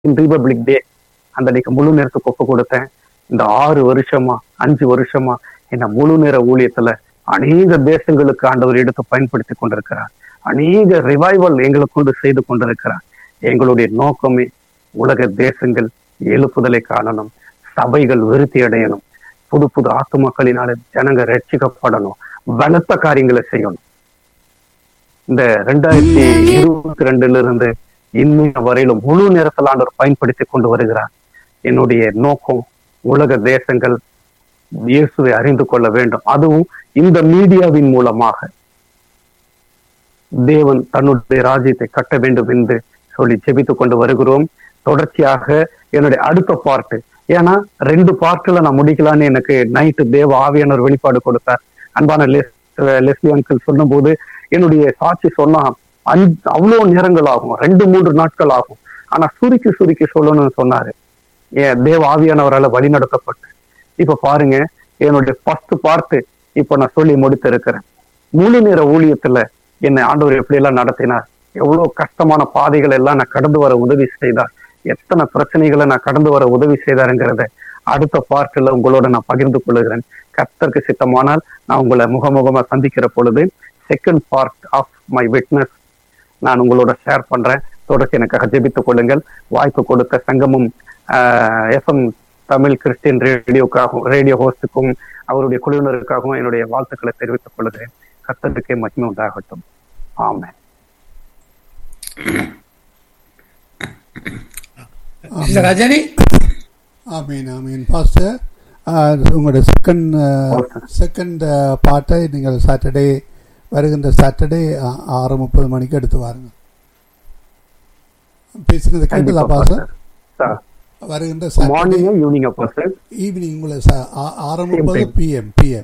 Republic டே அந்த அன்னைக்கு முழு நேரத்துக்கு ஒப்பு கொடுத்தேன் இந்த ஆறு வருஷமா அஞ்சு வருஷமா என்ன முழு நேர ஊழியத்துல அநேக தேசங்களுக்கு ஆண்டவர் எடுத்து பயன்படுத்தி கொண்டிருக்கிறார் அநேக ரிவைவல் எங்களை கொண்டு செய்து கொண்டிருக்கிறார் எங்களுடைய நோக்கமே உலக தேசங்கள் எழுப்புதலை காணணும் சபைகள் விருத்தி அடையணும் புது புது ஆத்துமக்களினால ஜனங்க ரட்சிக்கப்படணும் பலத்த காரியங்களை செய்யணும் இந்த ரெண்டாயிரத்தி இருபத்தி ரெண்டுல இருந்து இன்னும் வரையிலும் முழு நேரத்தில் ஆண்டவர் பயன்படுத்தி கொண்டு வருகிறார் என்னுடைய நோக்கம் உலக தேசங்கள் இயேசுவை அறிந்து கொள்ள வேண்டும் அதுவும் இந்த மீடியாவின் மூலமாக தேவன் தன்னுடைய ராஜ்யத்தை கட்ட வேண்டும் என்று சொல்லி ஜெபித்துக் கொண்டு வருகிறோம் தொடர்ச்சியாக என்னுடைய அடுத்த பார்ட்டு ஏன்னா ரெண்டு பார்ட்ல நான் முடிக்கலான்னு எனக்கு நைட்டு தேவ ஆவியானவர் வெளிப்பாடு கொடுத்தார் அன்பான லெஸ்லி அங்கிள் சொல்லும் போது என்னுடைய சாட்சி சொன்னா அஞ்சு அவ்வளவு நேரங்கள் ஆகும் ரெண்டு மூன்று நாட்கள் ஆகும் ஆனா சுருக்கி சுருக்கி சொல்லணும்னு சொன்னாரு ஏன் தேவ ஆவியானவரால் வழி நடத்தப்பட்டு இப்ப பாருங்க என்னுடைய ஃபர்ஸ்ட் பார்ட்டு இப்ப நான் சொல்லி முடித்து இருக்கிறேன் முழு நேர ஊழியத்துல என்னை ஆண்டவர் எப்படி எல்லாம் நடத்தினார் எவ்வளவு கஷ்டமான பாதைகள் எல்லாம் நான் கடந்து வர உதவி செய்தார் எத்தனை பிரச்சனைகளை நான் கடந்து வர உதவி செய்தாருங்கிறத அடுத்த பார்ட்டில் உங்களோட நான் பகிர்ந்து கொள்ளுகிறேன் கர்த்தருக்கு சித்தமானால் நான் உங்களை முகமுகமா சந்திக்கிற பொழுது second part of my witness நான் உங்களோட ஷேர் பண்றேன் தொடர்ச்சி எனக்காக ஜெபித்துக் கொள்ளுங்கள் வாய்ப்பு கொடுத்த சங்கமும் எஃப்எம் தமிழ் கிறிஸ்டியன் ரேடியோக்காகவும் ரேடியோ ஹோஸ்டுக்கும் அவருடைய குழுவினருக்காகவும் என்னுடைய வாழ்த்துக்களை தெரிவித்துக் கொள்கிறேன் கர்த்தருக்கே மகிமை உண்டாகட்டும் ஆமென் Sister ரஜினி ஆமீன் ஆமீன் பாஸ்டர் உங்களோட செகண்ட் செகண்ட் பாட்டை நீங்கள் சாட்டர்டே வருகின்ற சாட்டர்டே ஆறு முப்பது மணிக்கு எடுத்து வாருங்க பேசுனது கேட்டதா பாஸ்டர் சார் வருகின்ற சாட்டர்டே மார்னிங் ஈவினிங் அப்போ சார் ஈவினிங் உங்களை ச- ஆ- ஆறு முப்பது time. PM PM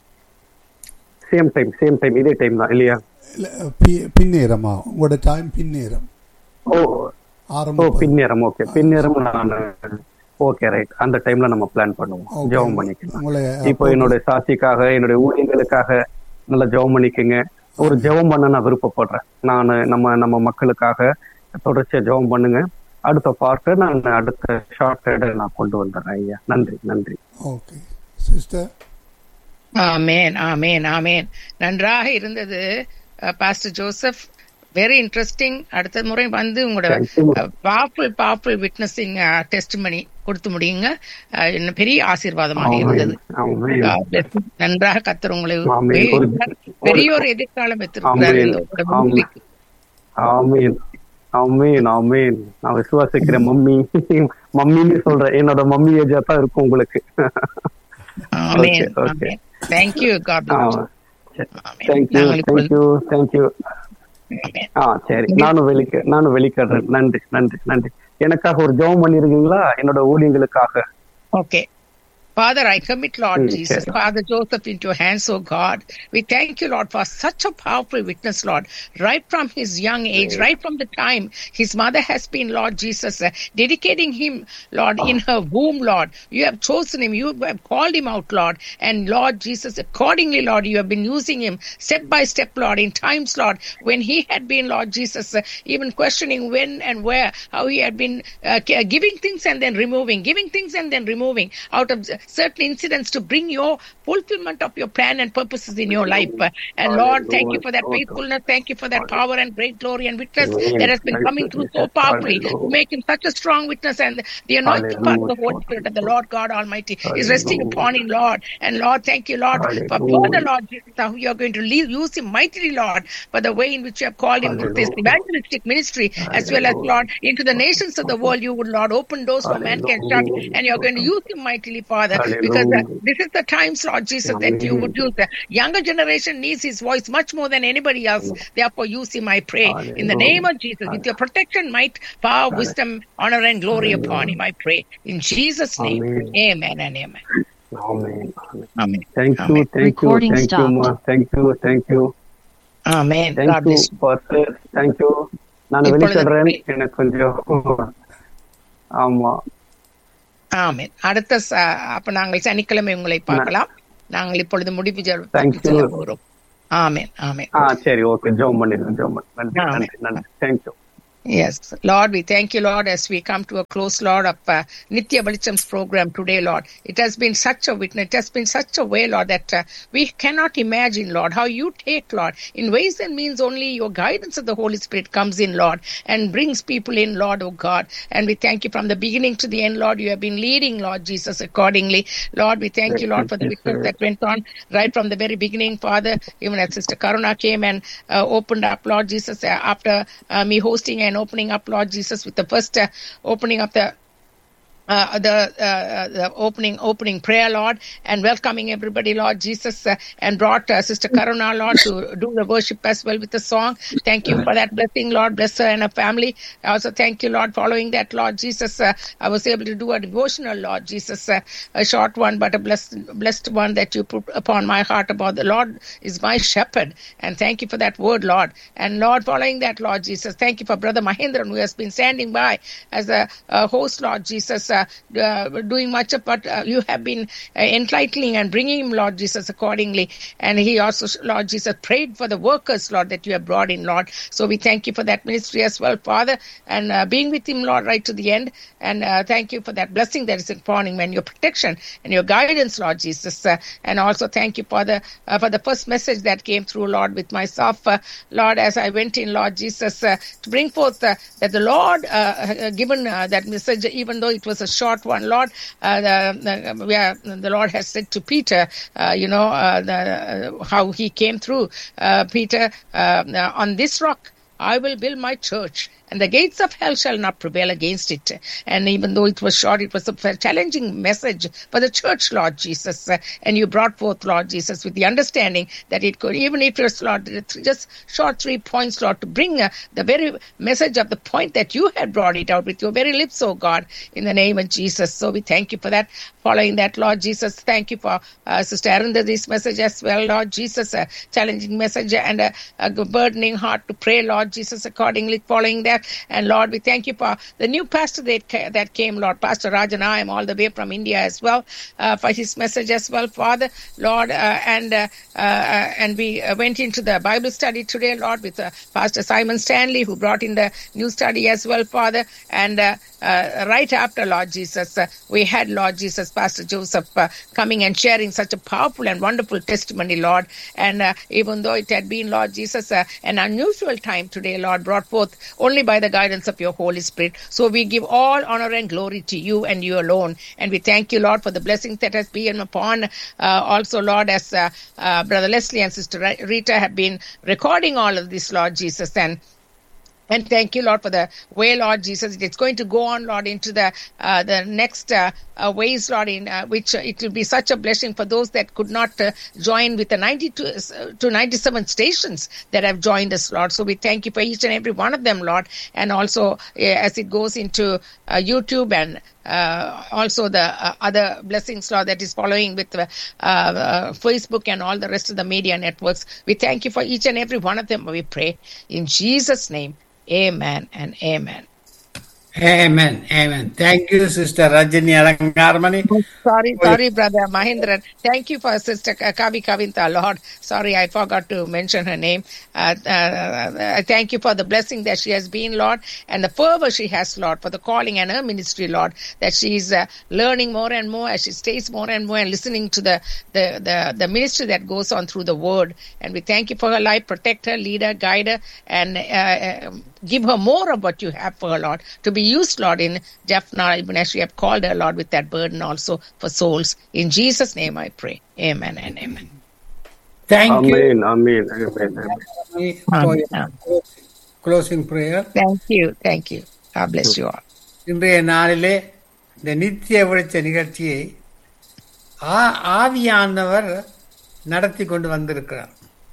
same time same time இதே டைம் தான் இல்லையா பின்னேரமா உங்களோட டைம் பின்னேரம் ஓ ஆறு ஓ முப்பது பின்னேரம் ஓகே பின்னேரம் நான் ஓகே ரைட் அந்த டைம்ல நம்ம பிளான் பண்ணுவோம் Okay. ஜெபம் பண்ணிக்கலாம் உங்களை இப்போ என்னுடைய சாட்சிக்காக என்னுடைய ஊழியர்களுக்காக நல்லா ஜெபம் பண்ணிக்கங்க ஒரு ஜெபம் பண்ண நான் விருப்பப்படுறேன் நான் நம்ம நம்ம மக்களுக்காக தொடர்ச்சியா ஜெபம் பண்ணுங்க அடுத்த பார்ட்டை நான் அடுத்த ஷார்ட் நான் கொண்டு வந்துடுறேன் ஐயா நன்றி நன்றி ஓகே சிஸ்டர் ஆமேன் ஆமேன் ஆமேன் நன்றாக இருந்தது பாஸ்டர் ஜோசப் வெரி இன்ட்ரெஸ்டிங் அடுத்த முறை வந்து உங்களோட Thank you. Powerful powerful witnessing test பண்ணி கொடுத்து முடியுங்க அஹ், இன்னும் பெரிய ஆசீர்வாதமாக இருந்தது ஆமென். God bless you. நன்றாக கத்தர் உங்களை ஆமென். ஒரு- பெரிய ஒரு எதிர்காலம் வைத்திருக்கிறார் ஆமென். இந்த உங்களோட ஆமென். ஊழியத்துக்கு. ஆமீன் ஆமீன் ஆமீன் நான் விசுவாசிக்கிறேன் மம்மி மம்மின்னு சொல்றேன் என்னோட மம்மி ஏஜா தான் இருக்கும் உங்களுக்கு amen Okay, okay. Amen thank you God thank you thank you thank you ஆ சரி நானும் வெளிக்க நானும் வெளிக்கிடுறேன் நன்றி நன்றி நன்றி எனக்காக ஒரு ஜெபம் பண்ணிருக்கீங்களா என்னோட ஊழியங்களுக்காக Okay. Father, I commit, Lord Mm, Jesus, okay. Father Joseph, into your hands, oh God. We thank you, Lord, for such a powerful witness, Lord. Right from his young age, right from the time his mother has been, Lord Jesus, uh, dedicating him, Lord, in her womb, Lord. You have chosen him, you have called him out, Lord. And Lord Jesus, accordingly, Lord, you have been using him step by step, Lord, in times, Lord, when he had been, Lord Jesus, uh, even questioning when and where, how he had been uh, ca- giving things and then removing, giving things and then removing out of certain incidents to bring your fulfillment of your plan and purposes in your life. Uh, And Lord, thank you for that faithfulness. Thank you for that power and great glory and witness that has been coming through so powerfully to make him such a strong witness. And the anointing part of the Holy Spirit of the Lord God Almighty is resting upon him, Lord. And Lord, thank you, Lord, for further, Lord Jesus, how you are going to lead, use him mightily, Lord, for the way in which you have called him with this evangelistic ministry, as well as, Lord, into the nations of the world, you would, Lord, open doors for man can shut, and you're going to use him mightily, Father, because uh, this is the times, Lord Jesus, that you would use. The younger generation needs his voice much more than anybody else. Therefore, use him, I pray, in the name of Jesus, with your protection, might, power, wisdom, honor, and glory upon him, I pray. In Jesus' name, amen and amen. Amen Amen. Thank you Amen. Thank you Recording thank you thank you thank you Amen. God thank you bless you. Pastor thank you நான் இப்பொழுது வெளிக்கிடுறேன் எனக்கு கொஞ்சம் ஆமா ஆமென் அடுத்த ச- அப்ப நாங்கள் சனிக்கிழமை உங்களை பார்க்கலாம் நாங்கள் இப்பொழுது முடிவு செல்- Thank you. செல்ல போகிறோம் ஆமென் ஆமென் ஆ சரி ஓகே ஜெபம் பண்ணிடுறேன் ஜெபம் பண்ணி நன்றி ஆமென். நன்றி நன்றி thank you Yes, Lord, we thank you, Lord, as we come to a close, Lord, of uh, Nitya Balicham's program today, Lord. It has been such a witness, it has been such a way, Lord, that uh, we cannot imagine, Lord, how you take, Lord, in ways and means only your guidance of the Holy Spirit comes in, Lord, and brings people in, Lord, oh God. And we thank you from the beginning to the end, Lord, you have been leading, Lord Jesus, accordingly. Lord, we thank you, Lord, for the witness that went on right from the very beginning, Father, even as Sister Karuna came and uh, opened up, Lord Jesus, uh, after uh, me hosting and opening up, Lord Jesus, with the first uh, opening up the uh, the, uh, the opening opening prayer, Lord, and welcoming everybody, Lord Jesus, uh, and brought uh, Sister Karuna, Lord, to do the worship as well with the song. Thank you for that blessing, Lord. Bless her and her family. I also thank you, Lord, following that, Lord Jesus. Uh, I was able to do a devotional, Lord Jesus, uh, a short one, but a blessed, blessed one that you put upon my heart about the Lord is my shepherd. And thank you for that word, Lord. And Lord, following that, Lord Jesus, thank you for Brother Mahindran, who has been standing by as a, a host, Lord Jesus. Uh, uh, doing much of what uh, you have been uh, entitling and bringing him, Lord Jesus, accordingly. And he also, Lord Jesus, prayed for the workers, Lord, that you have brought in, Lord. So we thank you for that ministry as well, Father, and uh, being with him, Lord, right to the end. And uh, thank you for that blessing that is upon him and your protection and your guidance, Lord Jesus. Uh, and also thank you for the uh, for the first message that came through, Lord, with myself, uh, Lord, as I went in, Lord Jesus, uh, to bring forth uh, that the Lord uh, uh, given uh, that message, even though it was a short one, Lord, uh, the, the, where the Lord has said to Peter, uh, you know, uh, the, uh, how he came through, uh, Peter, uh, on this rock I will build my church, and the gates of hell shall not prevail against it. And even though it was short, it was a challenging message for the church, Lord Jesus. Uh, and you brought forth, Lord Jesus, with the understanding that it could, even if it was, Lord, just short three points, Lord, to bring uh, the very message of the point that you had brought it out with your very lips, oh God, in the name of Jesus. So we thank you for that. Following that, Lord Jesus, thank you for uh, Sister Arundhati's message as well, Lord Jesus, a challenging message and a, a burdening heart to pray, Lord Jesus, accordingly following that. And Lord, we thank you for the new pastor that, ca- that came, Lord, Pastor Rajan. I am all the way from India as well, uh, for his message as well, Father, Lord, uh, and uh, uh, and we uh, went into the Bible study today, Lord, with uh, Pastor Simon Stanley, who brought in the new study as well, Father, and uh, uh, right after Lord Jesus, uh, we had Lord Jesus, Pastor Joseph, uh, coming and sharing such a powerful and wonderful testimony, Lord. And uh, even though it had been, Lord Jesus, uh, an unusual time today, Lord, brought forth only by the guidance of your Holy Spirit. So we give all honor and glory to you and you alone. And we thank you, Lord, for the blessings that has been upon uh, also, Lord, as uh, uh, Brother Leslie and Sister Rita have been recording all of this, Lord Jesus, and and thank you, Lord, for the way, Lord Jesus. It's going to go on, Lord, into the uh, the next uh, uh, ways, Lord, in uh, which uh, it will be such a blessing for those that could not uh, join with the 92 uh, to 97 stations that have joined us, Lord. So we thank you for each and every one of them, Lord, and also uh, as it goes into uh, YouTube and uh, also the uh, other blessings, Lord, that is following with uh, uh, Facebook and all the rest of the media networks. We thank you for each and every one of them. We pray in Jesus' name. Amen and amen. Amen. Amen. Thank you, Sister Rajini Alangarmani. Sorry, sorry, brother Mahindran. Thank you for Sister Kavi Kavinta, Lord. Sorry, I forgot to mention her name. Uh, uh, I thank you for the blessing that she has been, Lord, and the fervor she has, Lord, for the calling and her ministry, Lord, that she is uh, learning more and more as she stays more and more and listening to the, the, the, the ministry that goes on through the word. And we thank you for her life. Protect her, lead her, guide her, and uh, give her more of what you have for her, Lord, to be used, Lord, in Japhna, even as you have called her, Lord, with that burden also for souls. In Jesus' name I pray. Amen and amen. Thank you Amen, amen, amen, amen. for your Amen. closing prayer. Thank you. Thank you. God bless you all. இன்றைய நாளிலே இந்த நித்திய வெளிச்ச நிகழ்ச்சியை ஆ- ஆவியானவர் நடத்தி கொண்டு வந்திருக்கிறார்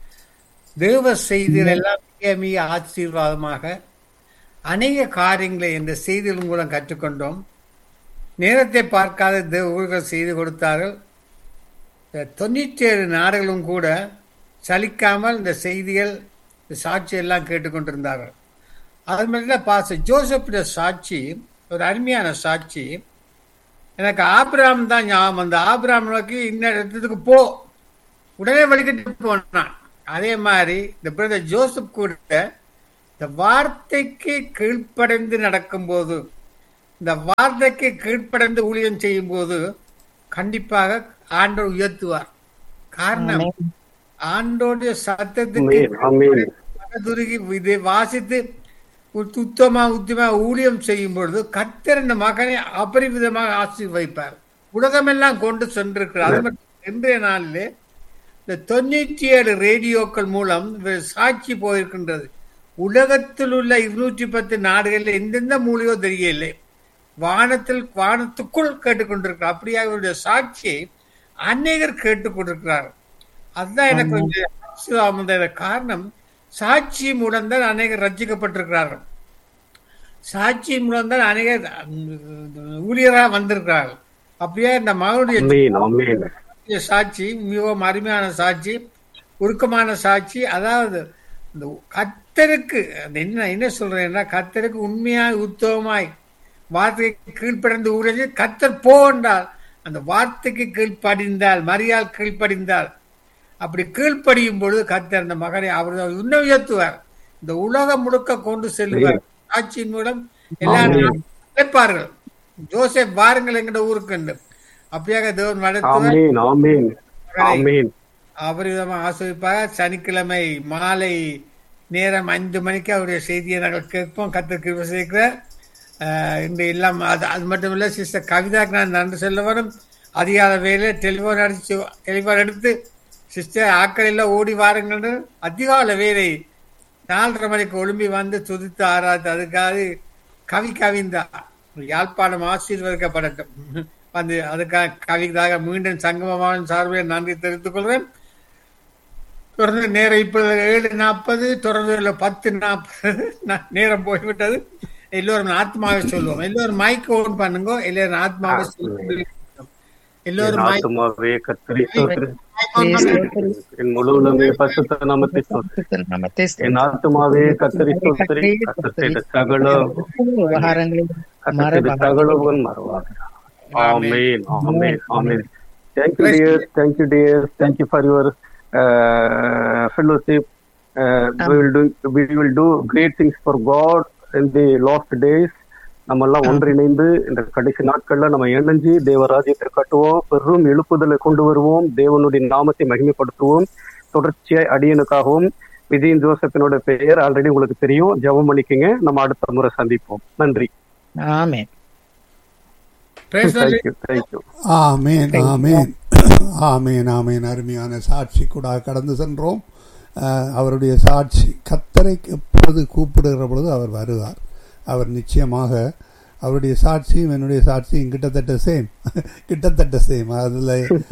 தேவ செய்திகள் எல்லாம் மிக மிக ஆசீர்வாதமாக அநேக காரியங்களை இந்த செய்திகள் மூலம் கற்றுக்கொண்டோம் நேரத்தை பார்க்காத தேவர்கள் செய்து கொடுத்தார்கள் இந்த தொண்ணூற்றி ஏழு நாடுகளும் கூட சலிக்காமல் இந்த செய்திகள் இந்த சாட்சி எல்லாம் கேட்டுக்கொண்டிருந்தார்கள் அது மட்டும் பாச ஜோசப்புடைய சாட்சி ஒரு அருமையான சாட்சி எனக்கு ஆபிராம் தான் ஞாபகம் வந்து ஆபிராம் நோக்கி இந்த இடத்துக்கு போ உடனே வழிகட்டு போனான் அதே மாதிரி இந்த பிரதர் ஜோசப் கூட இந்த வார்த்தைக்கு கீழ்ப்படைந்து நடக்கும்போது இந்த வார்த்தைக்கு கீழ்ப்படைந்து ஊழியம் செய்யும் போது கண்டிப்பாக ஆண்டவர் உயர்த்துவார் காரணம் ஆண்டோடைய சத்தத்துக்கு ஆமென் ஆமென் மனதுருகி இதை வாசித்து உத்- உத்தமா உத்தமா ஊழியம் செய்யும் பொழுது கர்த்தர் இந்த மகனை அபரிவிதமாக ஆசீர்வதிப்பார் உலகமெல்லாம் கொண்டு சென்றிருக்கிறார் அது மட்டும் இன்றைய நாளிலே இந்த தொண்ணூற்றி ஏழு ரேடியோக்கள் மூலம் இவர் சாட்சி போயிருக்கின்றது உலகத்தில் உள்ள இருநூற்றி பத்து நாடுகளில் எந்தெந்த மூலியோ தெரியவில்லை வானத்தில் வானத்துக்குள் கேட்டுக்கொண்டிருக்கிறார் அப்படியே அவருடைய சாட்சியை அநேகர் கேட்டுக்கொண்டிருக்கிறார் அதுதான் எனக்கு கொஞ்சம் ஆச்சரியமா இருந்தது. காரணம் சாட்சி மூலம் தான் அநேகர் ரட்சிக்கப்பட்டிருக்கிறார்கள் சாட்சி மூலம் தான் அநேகர் ஊழியராக வந்திருக்கிறார்கள் அப்படியே இந்த மகனுடைய ஆமென் ஆமென் இந்த சாட்சி மிகவும் அருமையான சாட்சி உருக்கமான சாட்சி அதாவது இந்த கத்தருக்கு அது என்ன என்ன சொல்றேன்னா கத்தருக்கு உண்மையாய் உத்தவமாய் வார்த்தைக்கு கீழ்ப்படைந்து ஊரஞ்சு கத்தர் போ என்றால் அந்த வார்த்தைக்கு கீழ்ப்படிந்தால் மரியாள் கீழ்ப்படிந்தால் அப்படி கீழ்ப்படியும் பொழுது கத்தர் அந்த மகனை அவர் இன்னும் உயர்த்துவார் இந்த உலகம் முழுக்க கொண்டு செல்லுவார் சாட்சியின் மூலம் எல்லாரும் அழைப்பார்கள் ஜோசப் வாருங்கள் எங்கட ஊருக்கு என்று அப்படியாக தேவன் நடத்துவார் ஆமென் ஆமென் ஆமென் அபரிதமாக ஆசிரிப்பாக சனிக்கிழமை மாலை நேரம் ஐந்து மணிக்கு அவருடைய செய்தியை நாங்கள் கேட்போம் கத்திற்கு விவசாயிக்கிறார் இன்று எல்லாம் அது அது மட்டும் இல்லை சிஸ்டர் கவிதாக்கு நான் நன்றி சொல்ல வரும் அதிகால வேலை டெலிஃபோன் அடிச்சு டெலிஃபோன் எடுத்து சிஸ்டர் ஆக்கள் எல்லாம் ஓடி வாருங்கள் அதிகால வேலை நாலரை மணிக்கு ஒழும்பி வந்து துதித்து ஆராய்த்து அதுக்காக கவி கவிந்தா யாழ்ப்பாணம் ஆசீர்வதிக்கப்படட்டும் வந்து அதுக்காக கவிதாக மீண்டும் சங்கமமான சார்பில் நன்றி தெரிவித்துக் கொள்வேன் தொடர்ந்து நேரம் இப்பொழுது ஏழு நாற்பது தொடர்ந்து பத்து நாற்பது நேரம் போய்விட்டது எல்லோரும் ஆத்மாவை சொல்லுவோம் எல்லோரும் மைக் ஓன் பண்ணுங்க எல்லாரும் ஆத்மாவை சொல்லுவோம் எல்லோரும் என் mic ஆத்துமாவே கர்த்தரை ஸ்தோத்திரி on பண்ணுங்க. என் முழு உள்ளமே பசுத்த நாமத்தை ஸ்தோத்திரி நாமத்தை என் ஆத்துமாவே கர்த்தரை ஸ்தோத்திரி கர்த்தர் செய்த சகல விவகாரங்களில் கர்த்தர் செய்த சகலவும் மறவாது ஆமென் ஆமென் ஆமென் thank you dear thank you dear thank you for your uh, fellowship uh, we will do we will do great things for god in the last days நம்ம எல்லாம் ஒன்றிணைந்து இந்த கடைசி நாட்கள்ல நம்ம இணைஞ்சு தேவராஜ்யத்தை கட்டுவோம் பெரும் எழுப்புதலை கொண்டு வருவோம் தேவனுடைய நாமத்தை மகிமைப்படுத்துவோம் தொடர்ச்சியாய் அடியனுக்காகவும் விஜயன் ஜோசப்பினோட பெயர் ஆல்ரெடி உங்களுக்கு தெரியும் ஜெபம் பண்ணிக்கங்க நம்ம அடுத்த முறை சந்திப்போம் நன்றி amen Praise the Lord. Thank you thank you amen amen amen amen அருமையான சாட்சி கூட கடந்து சென்றோம் அஹ், அவருடைய சாட்சி கத்தரை எப்பொழுது கூப்பிடுகிற பொழுது அவர் வருவார் அவர் நிச்சயமாக அவருடைய சாட்சியும் என்னுடைய சாட்சியும் கிட்டத்தட்ட சேம் கிட்டத்தட்ட சேம் அதில்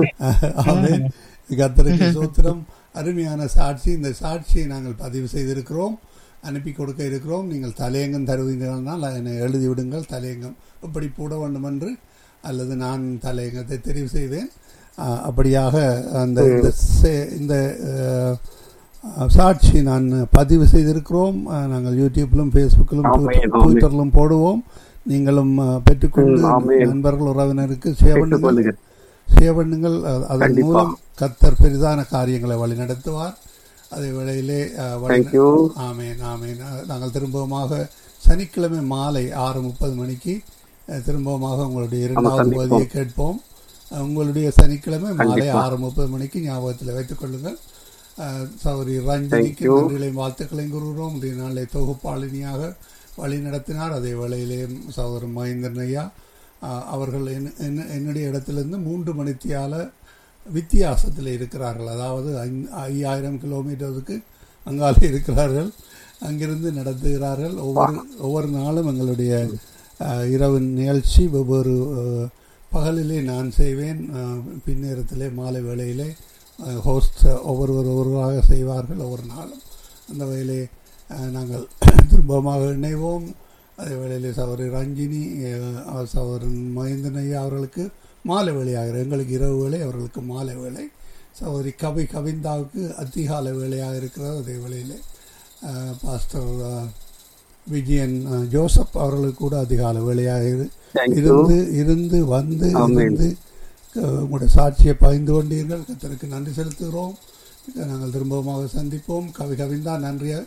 ஆமேன் கத்தருக்கு சோத்திரம் அருமையான சாட்சி இந்த சாட்சியை நாங்கள் பதிவு செய்திருக்கிறோம் அனுப்பி கொடுக்க இருக்கிறோம் நீங்கள் தலையங்கம் தருவீர்கள்னால் என்னை எழுதி விடுங்கள் தலையங்கம் எப்படி போட வேண்டும் என்று அல்லது நான் தலையங்கத்தை தெரிவு செய்வேன் அஹ், அப்படியாக அந்த இந்த சே- இந்த அஹ், அஹ், சாட்சி நான் பதிவு செய்திருக்கிறோம் அஹ், நாங்கள் யூடியூப்பிலும் ஃபேஸ்புக்கிலும் ஆமென், ட்விட்டர்- ஆமென். ட்விட்டரிலும் போடுவோம் நீங்களும் அஹ், பெற்றுக்கொண்டு ம், ஆமென். நண்பர்கள் உறவினருக்கு ஷேர் பண்ணுங்கள் பெற்றுக்கொள்ளுங்கள் ஷேர் பண்ணுங்கள் அ- அதன் கண்டிப்பா. மூலம் கத்தர் பெரிதான காரியங்களை வழி நடத்துவார் அதே வேளையிலே அஹ், வழி Thank you. ஆமேன் ஆமேன் அஹ், நாங்கள் திரும்பவுமாக சனிக்கிழமை மாலை ஆறு முப்பது மணிக்கு அஹ், திரும்பவுமாக உங்களுடைய இரண்டாவது சந்திப்போம். பகுதியை கேட்போம் அஹ், உங்களுடைய சனிக்கிழமை மாலை கண்டிப்பா. ஆறு முப்பது மணிக்கு ஞாபகத்தில் வைத்துக் கொள்ளுங்கள் அஹ், சௌரி ரஞ்சனிக்கு Thank you. நன்றிகளையும் வாழ்த்துக்களையும் கூறுகிறோம் இன்றைய நாளை தொகுப்பாளினியாக வழி நடத்தினார் அதே வேளையிலே சகோதரர் மகேந்திரன் ஐயா அஹ், அவர்கள் என்- என்ன- என்னுடைய இடத்திலிருந்து மூன்று மணித்தியால வித்தியாசத்தில் இருக்கிறார்கள் அதாவது ஐந்- ஐயாயிரம் கிலோமீட்டருக்கு அங்காலே இருக்கிறார்கள் அங்கிருந்து நடத்துகிறார்கள் ஒவ்வொரு ஒவ்வொரு நாளும் எங்களுடைய அஹ், இரவு நிகழ்ச்சி வெவ்வேறு அஹ், பகலிலே நான் செய்வேன் அஹ், பின்னேரத்திலே மாலை வேளையிலே ஹோஸ்ட் ஒவ்வொருவர் ஒவ்வொருவராக செய்வார்கள் ஒவ்வொரு நாளும் அந்த வகையிலே அஹ், நாங்கள் திரும்பமாக இணைவோம் அதே வேளையிலே சகோதரி ரஞ்சினி அஹ், சகோதரன் மகேந்திரன் ஐயா அவர்களுக்கு மாலை வேலையாகிற எங்களுக்கு இரவு வேலை அவர்களுக்கு மாலை வேலை சகோதரி கவி கவிந்தாவுக்கு அதிகாலை வேலையாக இருக்கிறது அதே வேளையிலே அஹ், பாஸ்டர் அஹ், விஜயன் அஹ், ஜோசப் அவர்களுக்கு கூட அதிகாலை வேலையாக இரு- Thank you. இருந்து இருந்து வந்து Amen. இருந்து அஹ், உங்களுடைய சாட்சியை பகிர்ந்து கொண்டீர்கள் கத்தருக்கு நன்றி செலுத்துகிறோம் நாங்கள் திரும்பமாக சந்திப்போம் கவி கவிந்தா நன்றிய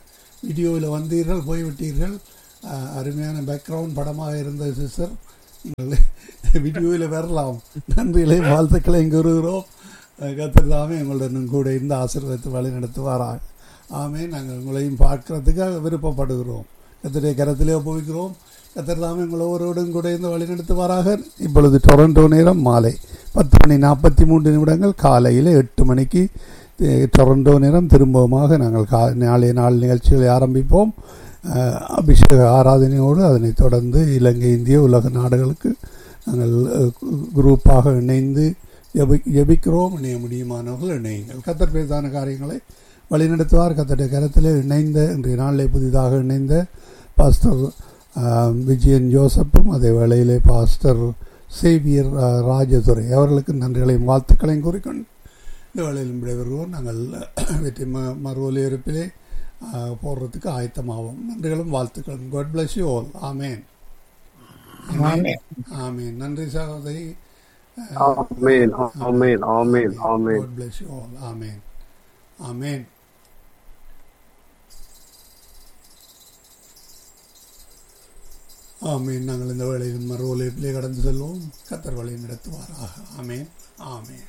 வீடியோவில் வந்தீர்கள் போய்விட்டீர்கள் அஹ், அருமையான பேக்ரவுண்ட் படமாக இருந்த சிஸ்டர் வீடியோவில் வரலாம் நன்றிகளை வாழ்த்துக்களை கூறுகிறோம் கத்தர் தாமே உங்களுடன் கூட இந்த ஆசீர்வாதத்தை வழி நடத்துவாராக ஆமே நாங்கள் உங்களையும் பார்க்கறதுக்காக விருப்பப்படுகிறோம் கத்தருடைய கரத்திலே ஒப்புவிக்கிறோம் கத்தர் தாமே உங்கள் ஒவ்வொருவரும் கூட இந்த வழி நடத்துவாராக இப்பொழுது டொரண்டோ நேரம் மாலை பத்து மணி நாற்பத்தி மூன்று நிமிடங்கள் காலையில் எட்டு மணிக்கு அஹ், டொரண்டோ நேரம் திரும்பவுமாக நாங்கள் கா நாளைய நாள் நிகழ்ச்சிகளை ஆரம்பிப்போம் அஹ், அபிஷேக ஆராதனையோடு அதனைத் தொடர்ந்து இலங்கை இந்திய உலக நாடுகளுக்கு நாங்கள் அஹ், கு- குரூப்பாக இணைந்து ஜெபி ஜெபிக்கிறோம் இணைய முடியுமானவர்கள் இணையுங்கள் கத்தர் பேதான காரியங்களை வழிநடத்துவார் கத்தருடைய கரத்திலே இணைந்த இன்றைய நாளிலே புதிதாக இணைந்த பாஸ்டர் ஆஹ், விஜயன் ஜோசப்பும் அதே வேளையிலே பாஸ்டர் சேவியர் ஆஹ், ராஜதுரை அவர்களுக்கு நன்றிகளையும் வாழ்த்துக்களையும் கூறிக்கொண்டு இந்த வேளையில் விடைபெறுவோம் நாங்கள் வெற்றி ம மறு ஒலிபரப்பிலே ஆஹ், போடுறதுக்கு ஆயத்தமாவோம் நன்றிகளும் வாழ்த்துக்களும் God bless you all amen Amen. Amen நன்றி சகோதரி ஆமென் ஆமென் ஆமென் ஆமென் God bless you all. Amen. Amen. ஆமீன் நாங்கள் இந்த வேளையில் மறு ஒலிப்பிலே கடந்து செல்வோம் கத்தர் வழி நடத்துவாராக ஆமேன் ஆமேன்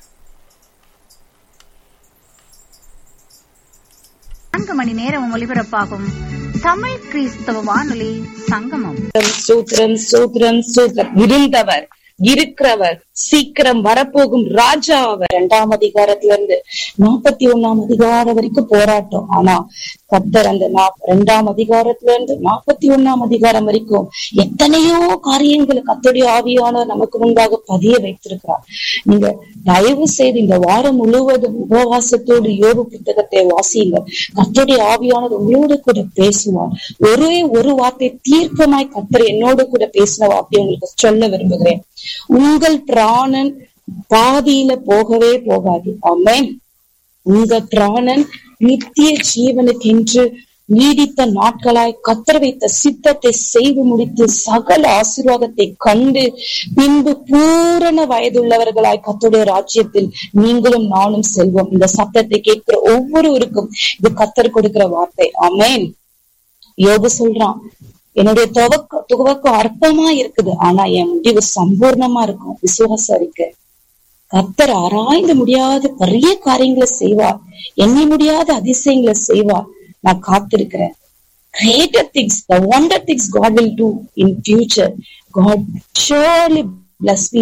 நான்கு மணி நேரம் ஒலிபரப்பாகும் தமிழ் கிறிஸ்தவ வானொலி சங்கமம் சூத்திரம் சூத்திரம் சூத்திரம் இருந்தவர் இருக்கிறவர் சீக்கிரம் வரப்போகும் ராஜா அவர் இரண்டாம் அதிகாரத்துல இருந்து நாற்பத்தி ஒண்ணாம் அதிகாரம் வரைக்கும் போராட்டம் ஆனா கத்தர் அந்த நா- இரண்டாம் அதிகாரத்துல இருந்து நாற்பத்தி ஒண்ணாம் அதிகாரம் வரைக்கும் எத்தனையோ காரியங்களை கத்தருடைய ஆவியானவர் நமக்கு முன்பாக பதிய வைத்திருக்கிறார் நீங்க தயவு செய்து இந்த வாரம் முழுவதும் உபவாசத்தோடு யோக புத்தகத்தை வாசியுங்க கத்தருடைய ஆவியானவர் உங்களோடு கூட பேசுவார் ஒரே ஒரு வார்த்தை தீர்க்கமாய் கத்தர் என்னோடு கூட பேசின வார்த்தை உங்களுக்கு சொல்ல விரும்புகிறேன் உங்கள் பிராணன் பாதியில போகவே போகாது ஆமென் உங்க பிராணன் நித்திய ஜீவனுக்கென்று நீடித்த நாட்களாய் கத்தர் வைத்த சித்தத்தை செய்து முடித்து சகல ஆசீர்வாதத்தை கண்டு பின்பு பூரண வயதுள்ளவர்களாய் கத்தருடைய ராஜ்யத்தில் நீங்களும் நானும் செல்வோம் இந்த சத்தத்தை கேட்கிற ஒவ்வொருவருக்கும் இது கத்தர் கொடுக்கிற வார்த்தை ஆமென் யோபு சொல்றான் என்னுடைய துவக்க துவக்கம் அற்பமா இருக்குது ஆனா என் முடிவு சம்பூர்ணமா இருக்கும் விசுவாசம் இருக்கு கர்த்தர் ஆராய்ந்து முடியாத பெரிய காரியங்களை செய்வார் எண்ணி முடியாத அதிசயங்களை செய்வார் நான் காத்திருக்கிறேன் greater things the wonder things God will do in future God surely bless me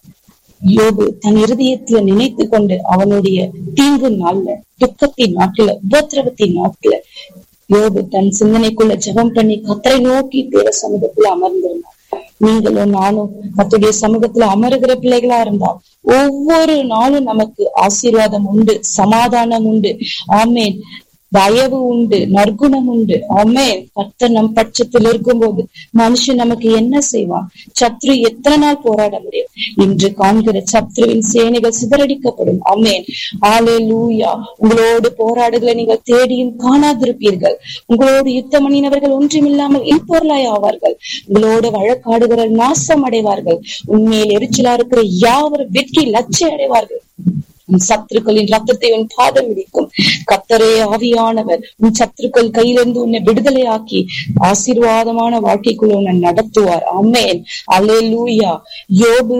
யோபு தன் இருதயத்துல நினைத்து கொண்டு அவனுடைய தீங்கு நாள்ல துக்கத்தின் நாட்கள உபத்திரவத்தின் நாட்கள யோபு தன் சிந்தனைக்குள்ள ஜெபம் பண்ணி கத்தரை நோக்கி தேவ சமூகத்துல அமர்ந்திருந்தார் நீங்களும் நானும் கத்துடைய சமூகத்துல அமருகிற பிள்ளைகளா இருந்தா ஒவ்வொரு நாளும் நமக்கு ஆசீர்வாதம் உண்டு சமாதானம் உண்டு ஆமேன் தயவு உண்டு நற்குணம் உண்டு ஆமேன் கர்த்தர் நம் பட்சத்தில் இருக்கும்போது மனுஷன் நமக்கு என்ன செய்வான் சத்ரு எத்தனை நாள் போராட முடியும் இன்று காண்கிற சத்ருவின் சேனைகள் சிதறடிக்கப்படும் ஆமேன் ஆலே லூயா உங்களோடு போராடுகளை நீங்கள் தேடியும் காணாதிருப்பீர்கள் உங்களோடு யுத்தம் பண்ணினவர்கள் ஒன்றுமில்லாமல் இல்பொருளாய் ஆவார்கள் உங்களோடு வழக்காடுகிற நாசம் அடைவார்கள் உண்மையில் எரிச்சலா இருக்கிற யாவரும் வெற்றி லட்சை அடைவார்கள் உன் சத்துருக்களின் ரத்தத்தை உன் பாதம் இடிக்கும் கத்தரே ஆவியானவர் உன் சத்துருக்கள் கையிலிருந்து உன்னை விடுதலையாக்கி ஆசீர்வாதமான வாழ்க்கைக்குள்ள உன்னை நடத்துவார் அம்மேன் அல்லேலூயா யோபு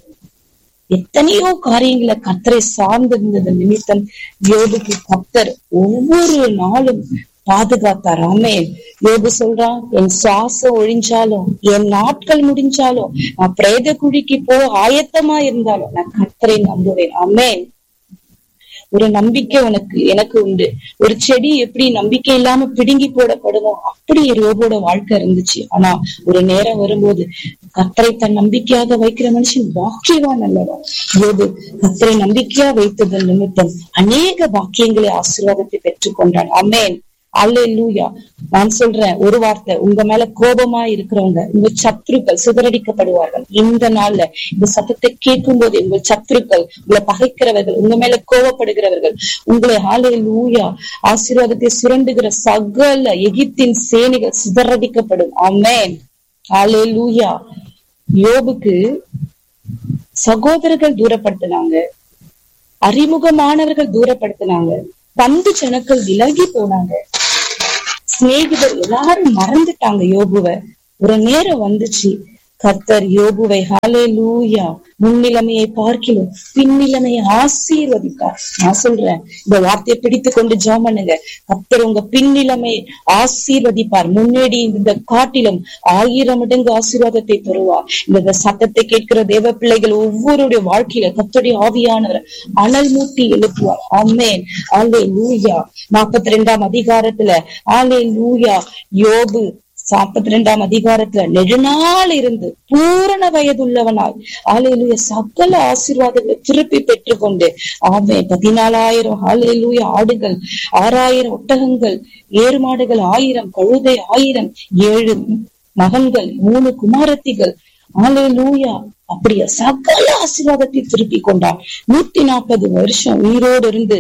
எத்தனையோ காரியங்களை கத்தரை சார்ந்திருந்தது நிமித்தம் யோபுக்கு கத்தர் ஒவ்வொரு நாளும் பாதுகாத்தார் ஆமேன் யோபு சொல்றான் என் சுவாசம் ஒழிஞ்சாலும் என் நாட்கள் முடிஞ்சாலும் நான் பிரேத குழிக்கு போக ஆயத்தமா இருந்தாலும் நான் கத்தரை நம்புவேன் ஆமேன் ஒரு நம்பிக்கை உனக்கு எனக்கு உண்டு ஒரு செடி எப்படி நம்பிக்கை இல்லாம பிடுங்கி போடப்படுமோ அப்படி யோபோட வாழ்க்கை இருந்துச்சு ஆனா ஒரு நேரம் வரும்போது கத்தரை தன் நம்பிக்கையாக வைக்கிற மனுஷன் பாக்கியவான் அல்லவா யோபு கத்தரை நம்பிக்கையா வைத்ததன் நிமித்தம் அநேக பாக்கியங்களை ஆசீர்வாதத்தை பெற்றுக்கொண்டான் அமேன் அல்லேலூயா நான் சொல்றேன் ஒரு வார்த்தை உங்க மேல கோபமா இருக்கிறவங்க உங்க சத்துருக்கள் சிதறடிக்கப்படுவார்கள் இந்த நாள்ல இந்த சத்தத்தை கேட்கும் போது உங்கள் சத்துருக்கள் உங்களை பகைக்கிறவர்கள் உங்க மேல கோபப்படுகிறவர்கள் உங்களை ஆலேலூயா ஆசீர்வாதத்தை சுரண்டுகிற சகல எகிப்தின் சேனைகள் சிதறடிக்கப்படும் ஆமேன் ஆலேலூயா யோபுக்கு சகோதரர்கள் தூரப்படுத்தினாங்க அறிமுகமானவர்கள் தூரப்படுத்தினாங்க பந்து ஜனக்கள் விலகி போனாங்க சிநேகிதர் எல்லாரும் மறந்துட்டாங்க யோபுவை ஒரு நேரம் வந்துச்சு கர்த்தர் யோபுவை ஹாலே லூயா முன்னிலைமையை பார்க்கிலும் பின்னிலைமையை ஆசீர்வதிப்பார் நான் சொல்றேன் இந்த வார்த்தையை பிடித்து கொண்டு ஜாம் பண்ணுங்க கர்த்தர் உங்க பின்னிலைமை ஆசீர்வதிப்பார் முன்னேடி இந்த காட்டிலும் ஆயிரம் மடங்கு ஆசீர்வாதத்தை தருவார் இந்த சத்தத்தை கேட்கிற தேவ பிள்ளைகள் ஒவ்வொருடைய வாழ்க்கையில கர்த்தருடைய ஆவியானவர் அனல் மூட்டி எழுப்புவார் ஆமேன் ஆலே லூயா நாற்பத்தி ரெண்டாம் அதிகாரத்துல ஆலே லூயா யோபு நாற்பத்தி ரெண்டாம் அதிகாரத்துல நெடுநாள் இருந்து பூரண வயதுள்ளவனாய் ஆலையிலுய சகல ஆசீர்வாதங்களை திருப்பி பெற்றுக்கொண்டு ஆமே பதினாலாயிரம் ஆலையிலுய ஆடுகள் ஆறாயிரம் ஒட்டகங்கள் ஏறு மாடுகள் ஆயிரம் கழுதை ஆயிரம் ஏழு மகன்கள் மூணு குமாரத்திகள் ஆலையிலூயா அப்படியே சகல ஆசீர்வாதத்தை திருப்பி கொண்டார் நூத்தி நாற்பது வருஷம் உயிரோடு இருந்து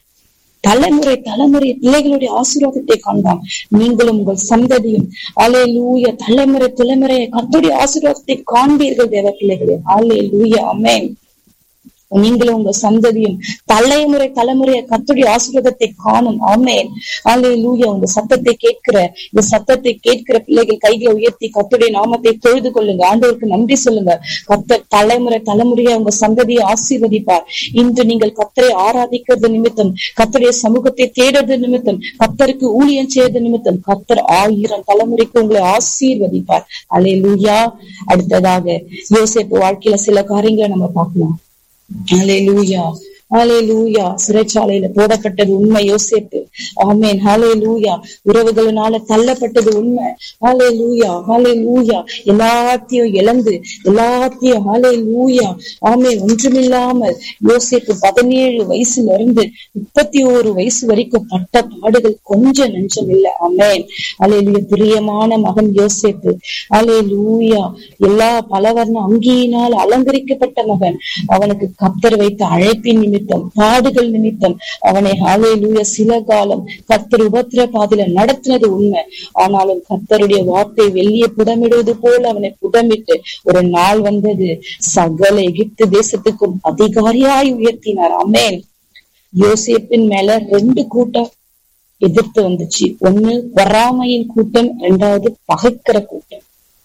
தலைமுறை தலைமுறை பிள்ளைகளுடைய ஆசீர்வாதத்தை காண்பான் நீங்களும் உங்கள் சந்ததியும் ஆலே லூய தலைமுறை தலைமுறையை கத்துடைய ஆசீர்வாதத்தை காண்பீர்கள் தேவ பிள்ளைகளே ஆலே லூய அமேன் நீங்களும் உங்க சந்ததியும் தலைமுறை தலைமுறைய கத்துடைய ஆசீர்வாதத்தை காணும் ஆமேன் ஆலே லூயா உங்க சத்தத்தை கேட்கிற இந்த சத்தத்தை கேட்கிற பிள்ளைகள் கைகளை உயர்த்தி கத்துடைய நாமத்தை தொழுது கொள்ளுங்க ஆண்டவருக்கு நன்றி சொல்லுங்க கத்தர் தலைமுறை தலைமுறையா உங்க சந்ததியை ஆசீர்வதிப்பார் இன்று நீங்கள் கத்தரை ஆராதிக்கிறது நிமித்தம் கத்தருடைய சமூகத்தை தேடுறது நிமித்தம் கத்தருக்கு ஊழியம் செய்யறது நிமித்தம் கத்தர் ஆயிரம் தலைமுறைக்கு உங்களை ஆசீர்வதிப்பார் அலே லூயா அடுத்ததாக யோசேப்பு வாழ்க்கையில சில காரியங்களை நம்ம பார்க்கலாம் ஹalleluya ஹalleluya சிறைச்சாலையில போடப்பட்டது உண்மை யோசேப்பு ஆமேன் ஹalleluya உறவுகளினால தள்ளப்பட்டது உண்மை ஹalleluya ஹalleluya எல்லாத்தையும் இழந்து எல்லாத்தையும் ஹalleluya ஆமேன் ஒன்றுமில்லாமல் யோசேப்பு பதினேழு வயசுல இருந்து முப்பத்தி ஓரு வயசு வரைக்கும் பட்ட பாடுகள் கொஞ்சம் நெஞ்சம் இல்லை ஆமேன் ஹalleluya பிரியமான மகன் யோசேப்பு ஹalleluya எல்லா பலவர்ண அங்கியினால் அலங்கரிக்கப்பட்ட மகன் அவனுக்கு கத்தர் வைத்த அழைப்பின் நிமித்தம் பாடுகள் நிமித்தம் அவனை ஹalleluya சில காலம் கத்தர் உபத்திர பாதையில நடத்தினது உண்மை ஆனாலும் கத்தருடைய வார்த்தை வெளியே புடமிடுவது போல அவனை புடமிட்டு ஒரு நாள் வந்தது சகல எகிப்து தேசத்துக்கும் அதிகாரியாய் உயர்த்தினார் அமேன் யோசேப்பின் மேல ரெண்டு கூட்டம் எதிர்த்து வந்துச்சு ஒண்ணு வராமையின் கூட்டம் ரெண்டாவது பகைக்கிற கூட்டம்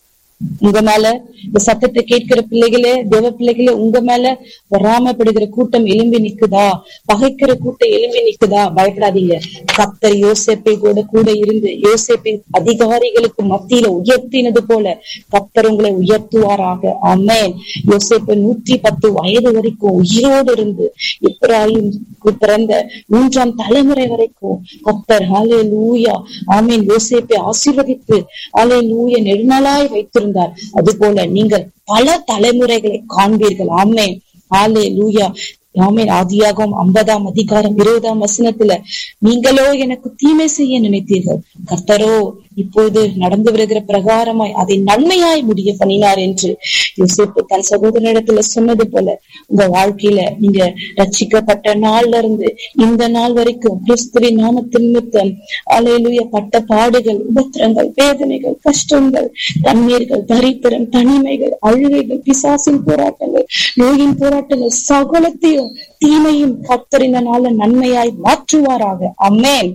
உங்க மேல இந்த சத்தத்தை கேட்கிற பிள்ளைகளே தேவ பிள்ளைகளே உங்க மேல வராமப்படுகிற கூட்டம் எலும்பி நிக்குதா பகைக்கிற கூட்டம் எலும்பி நிக்குதா பயப்படாதீங்க கத்தர் யோசேப்பை கூட கூட இருந்து யோசேப்பின் அதிகாரிகளுக்கு மத்தியில உயர்த்தினது போல கத்தர் உங்களை உயர்த்துவாராக ஆமேன் யோசேப்பு நூற்றி பத்து வயது வரைக்கும் உயிரோடு இருந்து இப்ராஹிம் பிறந்த மூன்றாம் தலைமுறை வரைக்கும் கத்தர் ஹாலே லூயா ஆமீன் யோசேப்பை ஆசீர்வதித்து ஹாலே லூயா நெடுநாளாய் வைத்திருந்தார் அது போல நீங்கள் பல தலைமுறைகளை காண்பீர்கள் ஆமேன் ஹாலே லூயா ஆமேன் ஆதியாகவும் ஐம்பதாம் அதிகாரம் இருபதாம் வசனத்துல நீங்களோ எனக்கு தீமை செய்ய நினைத்தீர்கள் கர்த்தரோ இப்போது நடந்து வருகிற பிரகாரமாய் அதை நன்மையாய் முடிய பண்ணினார் என்று யோசிப்பு தன் சகோதரனிடத்துல சொன்னது போல உங்க வாழ்க்கையில நீங்க ரட்சிக்கப்பட்ட நாள்ல இருந்து இந்த நாள் வரைக்கும் கிறிஸ்துவின் நாமத்தின் நிமித்தம் அலையிலுய பட்ட பாடுகள் உபத்திரங்கள் வேதனைகள் கஷ்டங்கள் தண்ணீர்கள் தரித்திரம் தனிமைகள் அழுகைகள் பிசாசின் போராட்டங்கள் நோயின் போராட்டங்கள் சகலத்தையும் தீமையும் கத்தரினால நன்மையாய் மாற்றுவாராக அம்மேன்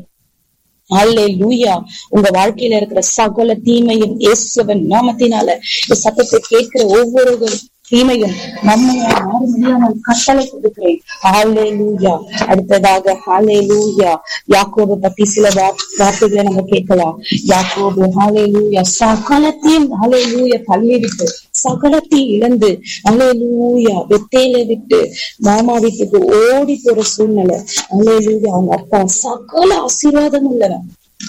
அல்லே லூயா உங்க வாழ்க்கையில இருக்கிற சகல தீமையும் இயேசுவன் நாமத்தினால இந்த சத்தத்தை கேட்கிற ஒவ்வொரு தீமையும் நன்மையாய் மாற முடியாமல் கட்டளை கொடுக்கிறேன் ஹாலே லூயா அடுத்ததாக ஹாலே லூயா யாக்கோபு பத்தி சில வார்த்தைகளை நம்ம கேட்கலாம் யாக்கோபு ஹாலே லூயா சகலத்தையும் ஹாலே லூயா தள்ளிவிட்டு சகலத்தை இழந்து அலையலூயா வெத்தையில விட்டு மாமா வீட்டுக்கு ஓடி போற சூழ்நிலை அலையலூயா அவங்க அப்பா சகல ஆசீர்வாதம் உள்ளவன்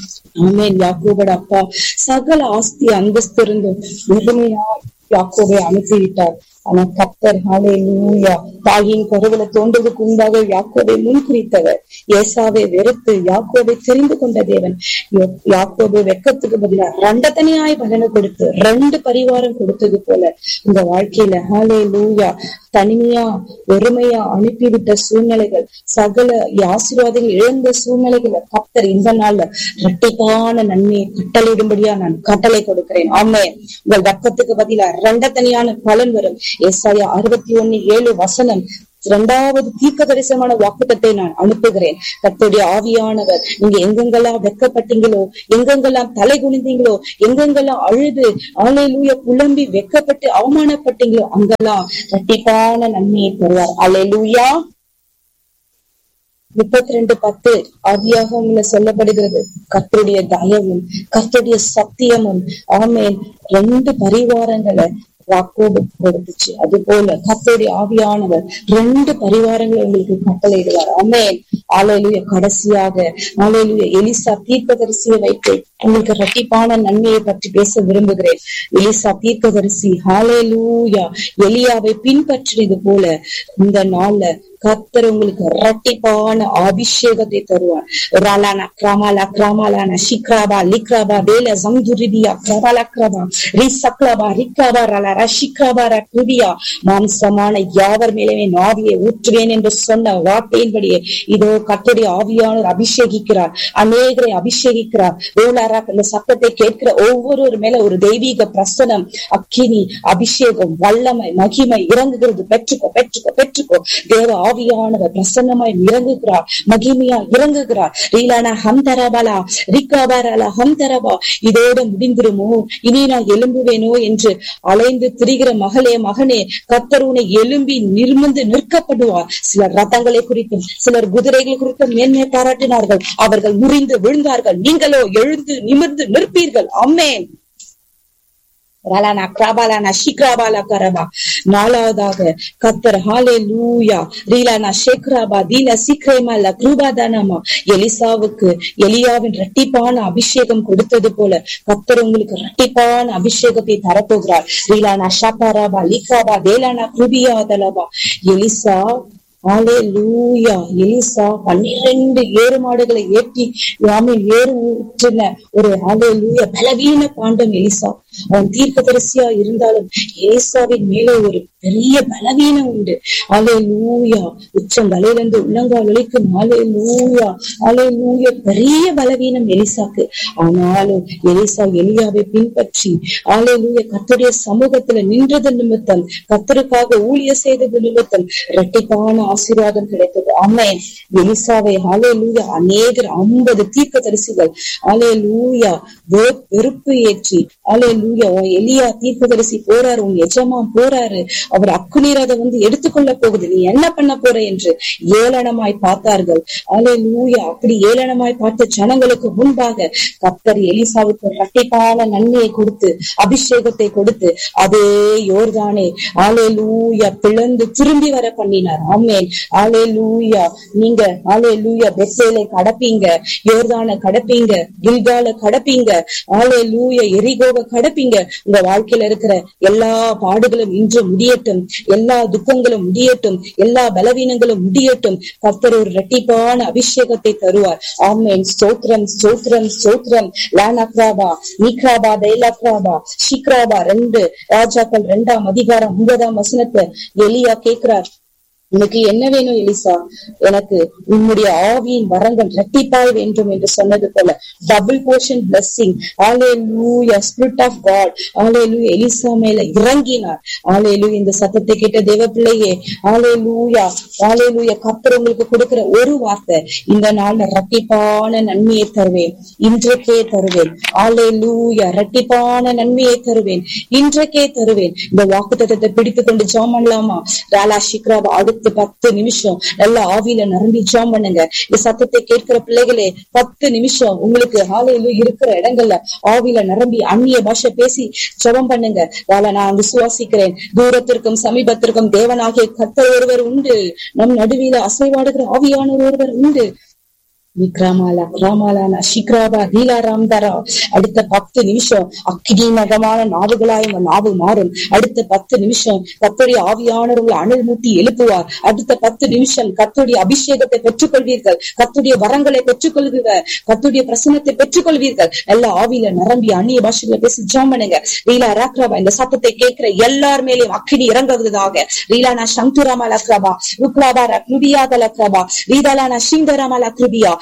ஆமேன் யாக்கோபோட அப்பா சகல ஆஸ்தி அந்தஸ்து இருந்தும் வெறுமையா யாக்கோபை அனுப்பிவிட்டார் ஆனா கத்தர் ஹாலே லூயா தாயின் கருவில தோன்றதுக்கு உண்டாக யாக்கோவை முன்குறித்தவர் ஏசாவை வெறுத்து யாக்கோவை தெரிந்து கொண்ட தேவன் யாக்கோபு வெக்கத்துக்கு பதிலா ரெண்ட தனியாய் பலனை கொடுத்து ரெண்டு பரிவாரம் கொடுத்தது போல இந்த வாழ்க்கையில ஹாலே லூயா தனிமையா வெறுமையா அனுப்பிவிட்ட சூழ்நிலைகள் சகல ஆசீர்வாதங்கள் இழந்த சூழ்நிலைகளை கத்தர் இந்த நாள்ல இரட்டைக்கான நன்மையை கட்டளையிடும்படியா நான் கட்டளை கொடுக்கிறேன் ஆமே உங்கள் வெக்கத்துக்கு பதிலா ரெண்ட தனியான பலன் வரும் ஏசாயா அறுபத்தி ஒண்ணு ஏழு வசனம் இரண்டாவது தீர்க்க தரிசனமான வாக்குத்தத்தை நான் அனுப்புகிறேன் கர்த்தருடைய ஆவியானவர் நீங்க எங்கெங்கெல்லாம் வெக்கப்பட்டீங்களோ எங்கெங்கெல்லாம் தலை குனிந்தீங்களோ எங்கெங்கெல்லாம் அழுது ஆலையிலூய புலம்பி வெக்கப்பட்டு அவமானப்பட்டீங்களோ அங்கெல்லாம் இரட்டிப்பான நன்மையை தருவார் அலையிலூயா முப்பத்தி ரெண்டு பத்து ஆதியாகம்ல சொல்லப்படுகிறது கர்த்தருடைய தயவும் கர்த்தருடைய சத்தியமும் ஆமேன் ரெண்டு பரிவாரங்களை யாக்கோபு கொடுத்துச்சு அது போல கர்த்தருடைய ஆவியானவர் ரெண்டு பரிவாரங்களை உங்களுக்கு கட்டளையிடுவார் ஆமேன் ஆலையிலுய கடைசியாக ஆலையிலுய எலிசா தீர்க்கதரிசியை வைத்து உங்களுக்கு இரட்டிப்பான நன்மையை பற்றி பேச விரும்புகிறேன் எலிசா தீர்க்கதரிசி ஹாலேலூயா எலியாவை பின்பற்றினது போல இந்த நாள்ல கர்த்தர் உங்களுக்கு இரட்டிப்பான அபிஷேகத்தை தருவார் ராலானா கிராமாலா கிராமாலானா ஷிக்ராபா லிக்ராபா வேல சங்குரிபியா கிரபாலா கிரபா ரிசக்லபா ரிக்ராபா ரலா ரஷிக்ராபா ரக்ருபியா மாம்சமான யாவர் மேலே ஆவியை ஊற்றுவேன் என்று சொன்ன வார்த்தையின்படியே இதோ கர்த்தருடைய ஆவியானவர் அபிஷேகிக்கிறார் அநேகரை அபிஷேகிக்கிறார் ஓலாரா இந்த சத்தத்தை கேட்கிற ஒவ்வொருவர் மேல ஒரு தெய்வீக பிரசனம் அக்கினி அபிஷேகம் வல்லமை மகிமை இறங்குகிறது பெற்றுக்கோ பெற்றுக்கோ பெற்றுக்கோ தேவ ஆவியானவர் பிரசன்னமாய் இறங்குகிறார் மகிமையா இறங்குகிறார் ரீலானா ஹம் தரபாலா ரிக்காபாராலா ஹம் தரபா இதோட முடிந்துருமோ இனி நான் எழும்புவேனோ என்று அலைந்து திரிகிற மகளே மகனே கர்த்தர் உன்னை எழும்பி நிர்மந்து நிற்கப்படுவார் சிலர் ரதங்களை குறித்தும் சிலர் குதிரைகள் குறித்தும் மேன்மை பாராட்டினார்கள் அவர்கள் முறிந்து விழுந்தார்கள் நீங்களோ எழுந்து நிமிர்ந்து நிற்பீர்கள் அம்மேன் ரலானா கிராபாலானா ஷிக்ராபாலா கரபா நாலாவதாக கத்தர் ஹாலே லூயா ரீலானா ஷேக்ராபா தீல சீக்கிரமால கிருபாதானமா எலிசாவுக்கு எலியாவின் இரட்டிப்பான அபிஷேகம் கொடுத்தது போல கத்தர் உங்களுக்கு இரட்டிப்பான அபிஷேகத்தை தரப்போகிறார் ரீலானா ஷாக்காராபா லீக்ராபா தேலானா கிருபியா தலபா எலிசா ஆலே லூயா எலிசா பன்னிரண்டு ஏறு மாடுகளை ஏற்றி ஆமீன் ஏறு ஊற்றின ஒரு ஆலே லூயா பலவீன பாண்டம் எலிசா அவன் தீர்க்கதரிசியா இருந்தாலும் ஏசாவின் மேலே ஒரு பெரிய பலவீனம் உண்டு ஆலே லூயா உச்சம் தலையிலிருந்து உள்ளங்கால் வலிக்கும் ஆலே லூயா ஆலே லூயா பெரிய பலவீனம் எலிசாக்கு ஆனாலும் எலிசா எலியாவை பின்பற்றி ஆலே லூயா கத்தருடைய சமூகத்துல நின்றது நிமித்தம் கத்தருக்காக ஊழிய செய்தது நிமித்தம் இரட்டிப்பான ஆசீர்வாதம் கிடைத்தது ஆமேன் எலிசாவை ஆலே லூயா அநேகர் ஐம்பது தீர்க்க தரிசிகள் ஆலே லூயா வெறுப்பு ஏற்றி ஆலே லூயா உன் எலியா தீர்க்கதரிசி போறாரு உன் எஜமா போறாரு அவர் அக்குநீர் வந்து எடுத்துக்கொள்ள போகுது நீ என்ன பண்ண போற என்று ஏளனமாய் பார்த்தார்கள் ஆலே லூயா அப்படி ஏளனமாய் பார்த்த ஜனங்களுக்கு முன்பாக கத்தர் எலிசாவுக்கு இரட்டிப்பான நன்மையை கொடுத்து அபிஷேகத்தை கொடுத்து அதே யோர்தானே ஆலே லூயா பிளந்து திரும்பி வர பண்ணினார் ஆமேன் ஆலே லூயா நீங்க ஆலே லூயா பெத்தேலை கடப்பீங்க யோர்தான கடப்பீங்க கில்கால கடப்பீங்க ஆலே லூயா எரிகோவை கடப்பீங்க உங்க வாழ்க்கையில இருக்கிற எல்லா பாடுகளும் இன்று முடியட்டும் எல்லா துக்கங்களும் முடியட்டும் எல்லா பலவீனங்களும் முடியட்டும் கர்த்தர் ஒரு இரட்டிப்பான அபிஷேகத்தை தருவார் ஆமேன் ஸ்தோத்ரம் ஸ்தோத்ரம் ஸ்தோத்ரம் லானக்ராபா நீக்ராபா தைலாக்ராபா ஷிக்ராபா ரெண்டு ராஜாக்கள் ரெண்டாம் அதிகாரம் ஒன்பதாம் வசனத்தை எலியா கேட்கிறார் உனக்கு என்ன வேணும் எலிசா எனக்கு உன்னுடைய ஆவியின் வரங்கள் இரட்டிப்பாய் வேண்டும் என்று சொன்னது போல டபுள் போர்ஷன் பிளஸ்ஸிங் ஆலே லூயா ஸ்பிரிட் ஆஃப் காட் ஆலே லூ எலிசா மேல இறங்கினார் ஆலே லூ இந்த சத்தத்தை கேட்ட தேவ பிள்ளையே ஆலே லூயா ஆலே லூயா கத்தர் உங்களுக்கு கொடுக்கிற ஒரு வார்த்தை இந்த நாள்ல இரட்டிப்பான நன்மையை தருவேன் இன்றைக்கே தருவேன் ஆலே லூயா இரட்டிப்பான நன்மையை தருவேன் இன்றைக்கே தருவேன் இந்த வாக்கு தத்தத்தை பிடித்துக் கொண்டு ஜாம் பண்ணலாமா ராலா சிக்ராவா அடுத்த பத்து நிமிஷம் நல்ல ஆவியில நிரம்பி ஜாம் பண்ணுங்க இந்த சத்தத்தை கேட்கிற பிள்ளைகளே பத்து நிமிஷம் உங்களுக்கு ஆலையில இருக்கிற இடங்கள்ல ஆவியில நிரம்பி அந்நிய பாஷை பேசி ஜபம் பண்ணுங்க வேலை நான் விசுவாசிக்கிறேன் தூரத்திற்கும் சமீபத்திற்கும் தேவனாகிய கத்தர் ஒருவர் உண்டு நம் நடுவில அசைவாடுகிற ஆவியானவர் ஒருவர் உண்டு விக்ரமாலா ராமாலானா ஷிக்ராபா ஹீலா ராம்தாரா அடுத்த பத்து நிமிஷம் அக்கினி மகமான நாவுகளாய் உங்க நாவு மாறும் அடுத்த பத்து நிமிஷம் கத்தோடைய ஆவியானவர்களை அனல் மூட்டி எழுப்புவார் அடுத்த பத்து நிமிஷம் கத்தோடைய அபிஷேகத்தை பெற்றுக்கொள்வீர்கள் கத்துடைய வரங்களை பெற்றுக்கொள்வீர்கள் கத்துடைய பிரசனத்தை பெற்றுக்கொள்வீர்கள் எல்லா ஆவியில நிரம்பி அந்நிய பாஷைகளை பேசி ஜாம் பண்ணுங்க ரீலா ராக்ராபா இந்த சத்தத்தை கேட்கிற எல்லார் மேலேயும் அக்கினி இறங்குவதாக ரீலானா சங்குராமா லக்ரபா ருக்ராபா ரக்னுபியா லக்ரபா ரீதாலானா சிங்கராமா லக்ருபியா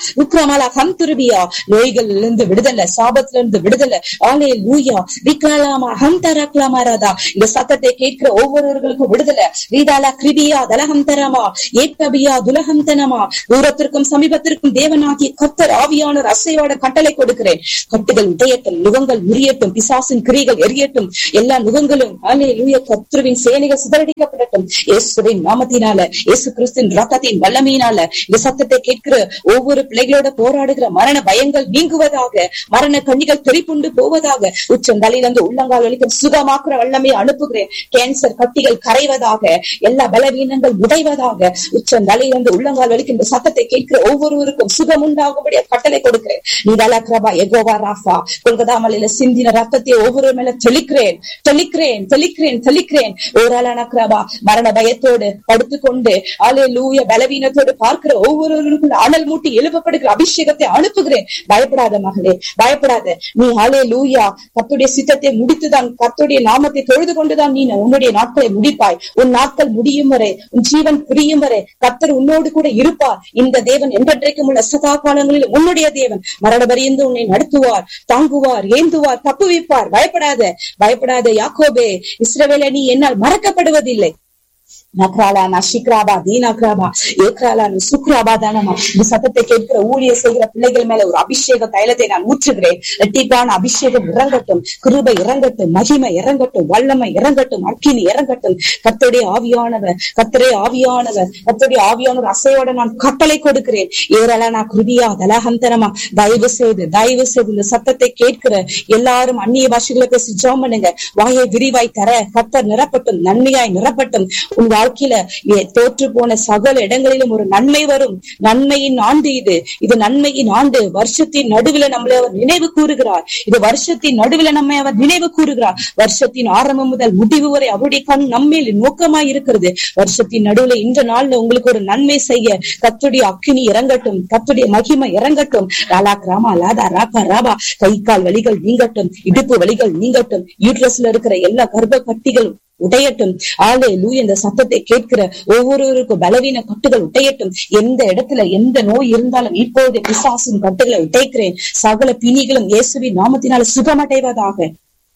உக்ரமாலா ஹம் துருபியா நோய்கள்ல இருந்து விடுதலை சாபத்துல இருந்து விடுதலை ஆலே லூயா விக்ரலாமா ஹம் தரக்லாமாராதா இந்த சத்தத்தை கேட்கிற ஒவ்வொருவர்களுக்கும் விடுதலை ரீதாலா கிருபியா தலகம் தரமா ஏக்கபியா துலகம் தனமா தூரத்திற்கும் சமீபத்திற்கும் தேவனாகிய கத்தர் ஆவியானவர் அசைவாட கட்டளை கொடுக்கிறேன் கட்டுகள் உடையட்டும் நுகங்கள் முறியட்டும் பிசாசின் கிரிகள் எரியட்டும் எல்லா நுகங்களும் ஆலே லூய கத்துருவின் சேனைகள் சிதறடிக்கப்படட்டும் இயேசுவின் நாமத்தினால இயேசு கிறிஸ்துவின் ரத்தத்தின் வல்லமையினால இந்த சத்தத்தை கேட்கிற ஒவ்வொரு பிள்ளைகளோட போராடுகிற மரண பயங்கள் நீங்குவதாக மரண கண்ணிகள் தெரிப்புண்டு போவதாக உச்சம் தலையிலிருந்து உள்ளங்கால் வலிக்கும் சுகமாக்குற வல்லமையை அனுப்புகிறேன் கேன்சர் கட்டிகள் கரைவதாக எல்லா பலவீனங்கள் உடைவதாக உச்சம் தலையிலிருந்து உள்ளங்கால் வலிக்கும் இந்த சத்தத்தை கேட்கிற ஒவ்வொருவருக்கும் சுகம் உண்டாகும்படியா கட்டளை கொடுக்கிறேன் நீ தலக்ரபா எகோவா ராஃபா கொல்கதா மலையில சிந்தின ரத்தத்தை ஒவ்வொரு மேல தெளிக்கிறேன் தெளிக்கிறேன் தெளிக்கிறேன் தெளிக்கிறேன் ஓராளான கிரபா மரண பயத்தோடு படுத்துக்கொண்டு ஆலே லூய பலவீனத்தோடு பார்க்கிற ஒவ்வொருவருக்கும் அனல் மூட்டி எழுப்பப்படுகிற அபிஷேகத்தை அனுப்புகிறேன் பயப்படாத மகளே பயப்படாத நீ ஆலே லூயா கத்துடைய சித்தத்தை முடித்துதான் கத்துடைய நாமத்தை தொழுது கொண்டுதான் நீ உன்னுடைய நாட்களை முடிப்பாய் உன் நாட்கள் முடியும் வரை உன் ஜீவன் புரியும் வரை கத்தர் உன்னோடு கூட இருப்பார் இந்த தேவன் என்றென்றைக்கும் உள்ள சதா காலங்களில் உன்னுடைய தேவன் மரண பரியந்து உன்னை நடத்துவார் தாங்குவார் ஏந்துவார் தப்புவிப்பார் பயப்படாத பயப்படாத யாக்கோபே இஸ்ரவேல நீ என்னால் மறக்கப்படுவதில்லை நக்ராலா நஷிக்ராபா தீனாக்ராபா ஏக்ராலா சுக்ராபா தானமா இந்த சத்தத்தை கேட்கிற ஊழிய செய்கிற பிள்ளைகள் மேல ஒரு அபிஷேக தைலத்தை நான் ஊற்றுகிறேன் ரெட்டிப்பான அபிஷேகம் இறங்கட்டும் கிருபை இறங்கட்டும் மகிமை இறங்கட்டும் வல்லமை இறங்கட்டும் அக்கினி இறங்கட்டும் கத்தோடைய ஆவியானவர் கத்தரே ஆவியானவர் கத்தோடைய ஆவியானவர் அசையோட நான் கட்டளை கொடுக்கிறேன் ஏரலா கிருதியா தலஹந்தரமா தயவு செய்து தயவு செய்து இந்த சத்தத்தை கேட்கிற எல்லாரும் அந்நிய பாஷைகளை பேசி ஜோம் பண்ணுங்க வாயை விரிவாய் தர கத்தர் நிரப்பட்டும் நன்மையாய் நிரப்பட்டும் உன் வாழ்க்கையில ஏ- தோற்று போன சகல இடங்களிலும் ஒரு நன்மை வரும் நன்மையின் ஆண்டு இது இது நன்மையின் ஆண்டு வருஷத்தின் நடுவில் நம்மளை அவர் நினைவு கூறுகிறார் இது வருஷத்தின் நடுவில் நம்மை அவர் நினைவு கூறுகிறார் வருஷத்தின் ஆரம்பம் முதல் முடிவு வரை அவருடைய கண் நம்மேல் நோக்கமாய் இருக்கிறது வருஷத்தின் நடுவுல இந்த நாள்ல உங்களுக்கு ஒரு நன்மை செய்ய கத்துடைய அக்கினி இறங்கட்டும் கத்துடைய மகிமை இறங்கட்டும் ராலா கிராமா லாதா ராபா ராபா கை கால் வலிகள் நீங்கட்டும் இடுப்பு வலிகள் நீங்கட்டும் யூட்ரஸ்ல இருக்கிற எல்லா கர்ப்ப கட்டிகளும் உடையட்டும் ஆலே லூ இந்த சத்தத்தை கேட்கிற ஒவ்வொருவருக்கும் பலவீன கட்டுகள் உடையட்டும் எந்த இடத்துல எந்த நோய் இருந்தாலும் இப்போது பிசாசின் கட்டுகளை உடைக்கிறேன் சகல பிணிகளும் இயேசுவின் நாமத்தினால சுகமடைவதாக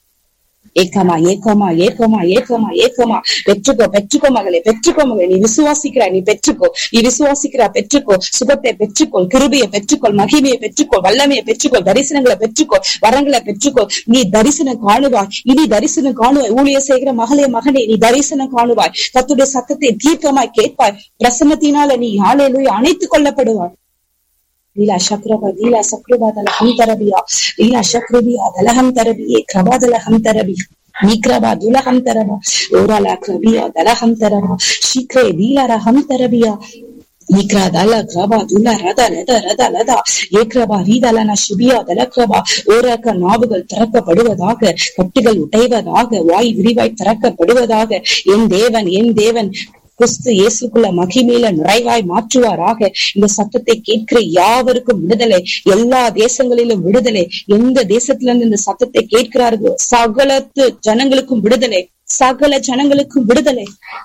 ஏக்கமா ஏக்கமா ஏக்கமா ஏக்கமா ஏக்கமா பெற்றுக்கோ பெற்றுக்கோ மகளே பெற்றுக்கோ மகளே நீ விசுவாசிக்கிறாய் நீ பெற்றுக்கோ நீ விசுவாசிக்கிறா பெற்றுக்கோ சுகத்தை பெற்றுக்கொள் கிருபையை பெற்றுக்கொள் மகிமையை பெற்றுக்கொள் வல்லமையை பெற்றுக்கொள் தரிசனங்களை பெற்றுக்கோ வரங்களை பெற்றுக்கோ நீ தரிசனம் காணுவாய் இனி தரிசனம் காணுவாய் ஊழிய செய்கிற மகளே மகனே நீ தரிசனம் காணுவாய் கத்துடைய சத்தத்தை தீர்க்கமாய் கேட்பாய் பிரசன்னத்தினால நீ ஆலையிலூய் அணைத்துக் கொள்ளப்படுவாய் லீலா சக்ரபா லீலா சக்ரபா தலஹம் தரபியா லீலா சக்ரபியா தலஹம் தரபியே கிரபா தலஹம் தரபி நீக்ரபா துலஹம் தரபா ஓராலா கிரபியா தலஹம் தரபா சீக்கிரே லீலா ரஹம் தரபியா நீக்ரா தல கிரபா துலா ரத லத ரத லதா ஏக்ரபா ரீதலன சிபியா தலக்ரபா ஓராக்க நாவுகள் திறக்கப்படுவதாக கட்டுகள் உடைவதாக வாய் விரிவாய் திறக்கப்படுவதாக என் தேவன் என் தேவன் கிறிஸ்து இயேசுக்குள்ள மகிமையில நிறைவாய் மாற்றுவாராக இந்த சத்தத்தை கேட்கிற யாவருக்கும் விடுதலை எல்லா தேசங்களிலும் விடுதலை எந்த தேசத்துல இருந்து இந்த சத்தத்தை கேட்கிறார்களோ சகலத்து ஜனங்களுக்கும் விடுதலை சகல ஜனங்களுக்கும் விடுதலை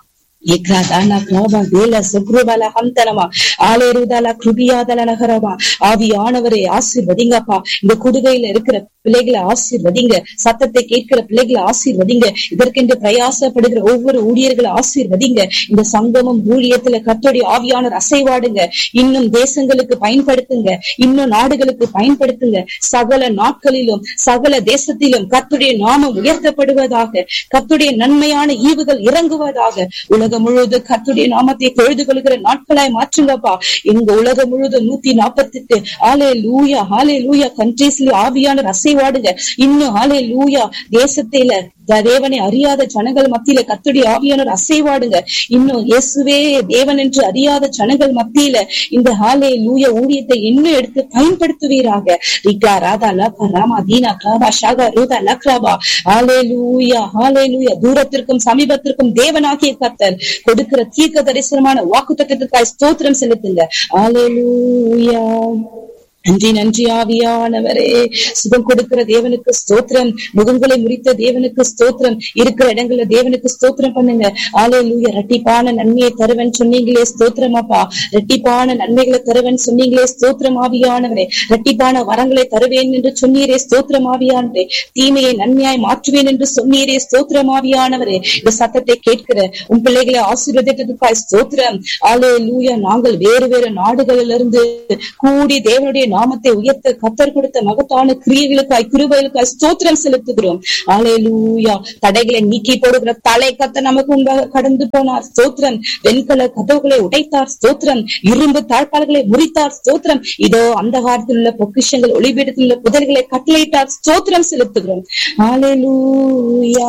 ஏக்ராதானா கிராபா வேல சுக்ருபல ஹந்தனமா ஆலேருதால கிருபியாதல நகரமா ஆவியானவரை ஆசீர்வதிங்கப்பா இந்த குடுகையில இருக்கிற பிள்ளைகளை ஆசீர்வதிங்க சத்தத்தை கேட்கிற பிள்ளைகளை ஆசீர்வதிங்க இதற்கென்று பிரயாசப்படுகிற ஒவ்வொரு ஊழியர்களை ஆசீர்வதிங்க இந்த சங்கமம் ஊழியத்துல கத்தோடைய ஆவியானவர் அசைவாடுங்க இன்னும் தேசங்களுக்கு பயன்படுத்துங்க இன்னும் நாடுகளுக்கு பயன்படுத்துங்க சகல நாட்களிலும் சகல தேசத்திலும் கத்துடைய நாமம் உயர்த்தப்படுவதாக கத்துடைய நன்மையான ஈவுகள் இறங்குவதாக உலகம் முழுவதும் கத்துடைய நாமத்தை தொழுது கொள்கிற நாட்களாய் மாற்றுங்கப்பா எங்க உலகம் முழுவதும் நூத்தி நாற்பத்தி எட்டு ஆலே லூயா ஆலே லூயா கண்ட்ரீஸ்ல ஆவியான அசைவாடுங்க இன்னும் ஆலே லூயா தேசத்தில த- தேவனை அறியாத ஜனங்கள் மத்தியில கத்துடைய ஆவியானவர் அசைவாடுங்க இன்னும் இயேசுவே தேவன் என்று அறியாத ஜனங்கள் மத்தியில இந்த ஹாலே லூய ஊழியத்தை இன்னும் எடுத்து பயன்படுத்துவீராக ரிகா ராதா லகா ராமா தீனா கிராபா ஷாகா ரூதா லக்ராபா ஹாலே லூயா ஹாலே லூயா தூரத்திற்கும் சமீபத்திற்கும் தேவனாகிய கர்த்தர் கொடுக்கிற தீர்க்க தரிசனமான வாக்கு தத்துவத்துக்காய் ஸ்தோத்திரம் செலுத்துங்க ஹாலே லூயா நன்றி நன்றி ஆவியானவரே சுகம் கொடுக்கிற தேவனுக்கு ஸ்தோத்திரம் முகங்களை முறித்த தேவனுக்கு ஸ்தோத்திரம் இருக்கிற இடங்கள்ல தேவனுக்கு ஸ்தோத்திரம் பண்ணுங்க ஆலே லூய ரட்டிப்பான நன்மையை தருவன் சொன்னீங்களே ஸ்தோத்திரமாப்பா ரட்டிப்பான நன்மைகளை தருவன் சொன்னீங்களே ஸ்தோத்திரம் ஆவியானவரே ரட்டிப்பான வரங்களை தருவேன் என்று சொன்னீரே ஸ்தோத்திரம் ஆவியானவரே தீமையை நன்மையாய் மாற்றுவேன் என்று சொன்னீரே ஸ்தோத்திரம் ஆவியானவரே இந்த சத்தத்தை கேட்கிற உன் பிள்ளைகளை ஆசீர்வதித்ததுக்காய் ஸ்தோத்திரம் ஆலே லூயா நாங்கள் வேறு வேறு நாடுகளிலிருந்து கூடி தேவனுடைய நாமத்தை உயர்த்த கத்தர் கொடுத்த மகத்தான கிரியைகளுக்காய் கிருபைகளுக்காய் ஸ்தோத்திரம் செலுத்துகிறோம் ஆலேலூயா தடைகளை நீக்கி போடுகிற தலை கத்த நமக்கு முன்பாக கடந்து போனார் ஸ்தோத்திரம் வெண்கல கதவுகளை உடைத்தார் ஸ்தோத்திரம் இரும்பு தாழ்பால்களை முறித்தார் ஸ்தோத்திரம் இதோ அந்த காலத்தில் உள்ள பொக்கிஷங்கள் ஒளிபீடத்தில் உள்ள புதல்களை கட்டளையிட்டார் ஸ்தோத்திரம் செலுத்துகிறோம் ஆலேலூயா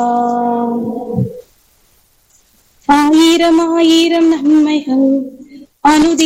ஆயிரம் ஆயிரம் நன்மைகள் அனுதி